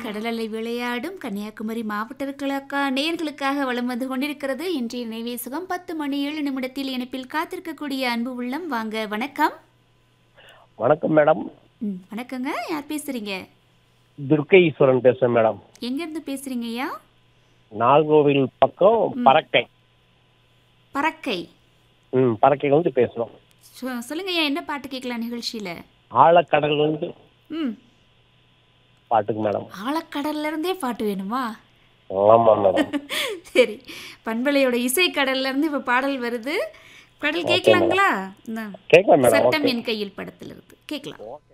கடலலை விளையாடும் கன்னியாகுமரி மாவட்டர்களுக்கா நேயர்களுக்காக வலம் வந்து கொண்டிருக்கிறது இன்றைய நினைவேசகம் பத்து மணி ஏழு நிமிடத்தில் இணைப்பில் காத்திருக்கக்கூடிய அன்பு உள்ளம் வாங்க வணக்கம் வணக்கம் மேடம் ம், வணக்கங்க யார் பேசுறீங்க துர்க்கை ஈஸ்வரன் பேசுறேன் மேடம் எங்கேருந்து பேசுறீங்க ஐயா நாகர்கோவில் பக்கம் பறக்கை பறக்கை ம் பறக்கைல இருந்து பேசுறோம் சொ- சொல்லுங்க ஐயா என்ன பாட்டு கேட்கலாம் நிகழ்ச்சியில ஆழக்கடல்ல இருந்து ம் பாட்டுக்கு மேடம் ஆழக்கடல்ல இருந்தே பாட்டு வேணுமா ஆமா மேடம் சரி பண்பலையோட இசை கடல்ல இருந்து இப்ப பாடல் வருது கடல் கேட்கலாங்களா இந்தா. கேட்கலாம் மேடம் சட்டம் என் கையில் படத்துல இருந்து கேட்கலாம் ஓகே